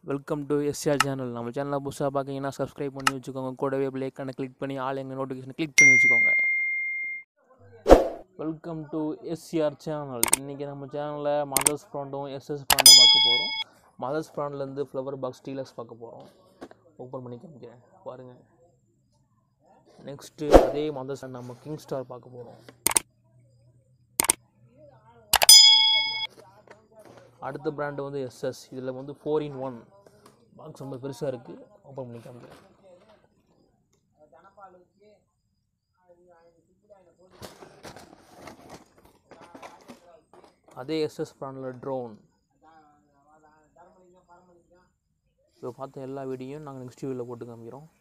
welcome to SR channel நம்ம சேனலை புதுசாக பார்க்கீங்கன்னா சப்ஸ்கிரைப் பண்ணி வச்சுக்கோங்க கூடவே பிளேக்கான கிளிக் பண்ணி ஆல் எங்கள் நோட்டிஃபிகேஷன் கிளிக் பண்ணி வச்சுக்கோங்க வெல்கம் டு எஸ்சிஆர் சேனல் இன்றைக்கி நம்ம சேனலில் மதர்ஸ் ப்ராண்டும் எஸ்எஸ் ப்ராண்டும் பார்க்க போகிறோம் மதர்ஸ் ப்ராண்ட்லேருந்து ஃப்ளவர் பாக்ஸ் டீலர்ஸ் பார்க்க போகிறோம் ஓப்பன் பண்ணி காமிக்கிறேன் பாருங்கள் நெக்ஸ்ட்டு அதே மதர்ஸ் நம்ம கிங் ஸ்டார் பார்க்க போகிறோம் அடுத்த பிராண்டு வந்து எஸ்எஸ் இதில் வந்து ஃபோர் இன் ஒன் பாக்ஸ் ரொம்ப பெருசாக இருக்குது ஓப்பன் பண்ணி காமிக்கிறேன் அதே எஸ்எஸ் பிராண்டில் ட்ரோன் இப்போ பார்த்த எல்லா வீடியோயும் நாங்கள் நெக்ஸ்ட் வீடியோவில் போட்டு காமிக்கிறோம்